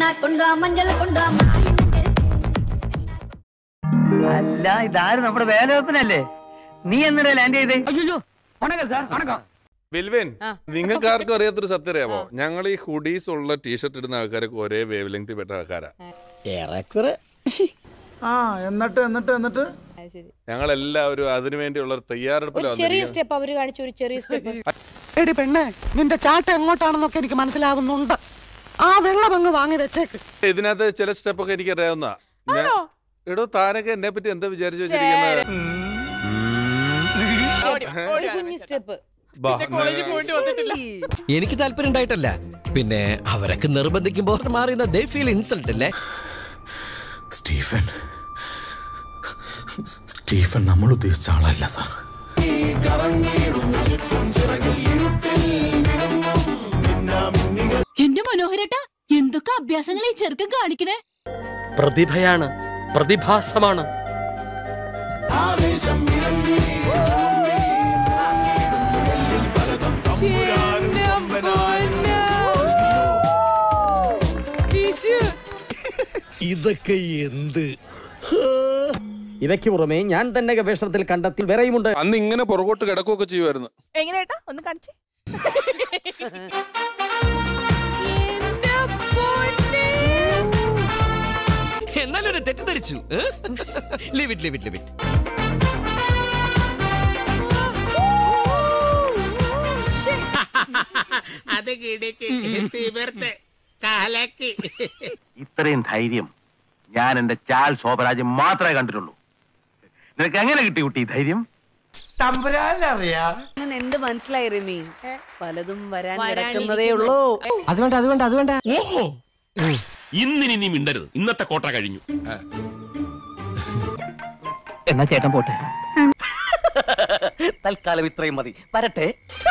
കൊണ്ടുവാ മഞ്ഞൾ കൊണ്ടുവാ അല്ല ഇതാരും നമ്മുടെ വേലവെപ്പനല്ലേ നീ എന്നിടെ ലാൻഡ് ചെയ്തേ അയ്യോ വണക്കം സാർ വണക്കം വിൽവൻ നിങ്ങൾക്ക് ആർക്കും അറിയാത്തൊരു സത്യം അറിയാമോ ഞങ്ങൾ ഈ ഹുഡീസ് ഉള്ള ടീഷർട്ട് ഇടുന്ന ആൾക്കാരൊക്കെ ഒരേ വേവ് ലെങ്ത് പെട്ട ആൾക്കാരാ ഏറെക്കുറെ ആ എന്നിട്ട് എന്നിട്ട് എന്നിട്ട് ശരി ഞങ്ങൾ എല്ലാവരും അതിനു വേണ്ടിയുള്ള ഒരു ഒരു തയ്യാറെടുപ്പിലാണ് ചെറിയ സ്റ്റെപ്പ് അവര് കാണിച്ചു ഒരു ചെറിയ സ്റ്റെപ്പ് എടി പെണ്ണെ നിന്റെ ചാട്ട എങ്ങോട്ടാണെന്നൊക്കെ എനിക്ക് മനസ്സിലാകുന്നുണ്ട് ആ വെള്ളം അങ്ങ് വാങ്ങി വെച്ചേക്ക് ഇതിനകത്ത് ചില സ്റ്റെപ്പൊക്കെ എനിക്ക് അറിയാവുന്ന ഞാൻ എടോ താനൊക്കെ എന്നെ പറ്റി എന്താ വിചാരിച്ചു വെച്ചിരിക്കുന്നത് ഒരു കുഞ്ഞു സ്റ്റെപ്പ് ബാ, എനിക്ക് താല്പര്യം ഉണ്ടായിട്ടല്ല പിന്നെ അവരൊക്കെ നിർബന്ധിക്കുമ്പോ മാറിയുന്ന ദേ ഫീൽ ഇൻസൾട്ട് അല്ലേ സ്റ്റീഫൻ സ്റ്റീഫൻ നമ്മൾ ഉദ്ദേശിച്ച ആളല്ല സാർ എന്റെ മനോഹരട്ട എന്തൊക്കെ അഭ്യാസങ്ങൾ ഈ ചെറുക്കൻ കാണിക്കണേ പ്രതിഭയാണ് പ്രതിഭാസമാണ് ഇതൊക്കെ എന്ത് ഇവയ്ക്ക് പുറമെ ഞാൻ തന്നെ ഗവേഷണത്തിൽ കണ്ടെത്തി വേറെയുമുണ്ട് അന്ന് ഇങ്ങനെ പുറകോട്ട് കിടക്കുകയൊക്കെ ചെയ്യുമായിരുന്നു എങ്ങനെയാട്ടാ ഒന്ന് കാണിച്ചേ എന്നാലും എന്നെ തെറ്റിദ്ധരിച്ചു leave it leave it leave it അത് കിടക്ക് തീവർത്ത് കാലക്ക് ഇത്രയും ധൈര്യം ഞാൻ എന്റെ ചാൽ ശോഭരാജ് മാത്രമേ കണ്ടിട്ടുള്ളൂ നിനക്ക് എങ്ങനെ കിട്ടി കുട്ടി ഈ ധൈര്യം അങ്ങനെ എന്ത് മനസ്സിലായി റിമി പലതും വരാൻ കിടക്കുന്നതേ ഉള്ളൂ അത് വേണ്ട അത് വേണ്ട അത് വേണ്ട ഇന്നിനി നീ മിണ്ടരുത് ഇന്നത്തെ കോട്ട കഴിഞ്ഞു എന്നാ ചേട്ടൻ പോട്ടെ തൽക്കാലം ഇത്രയും മതി വരട്ടെ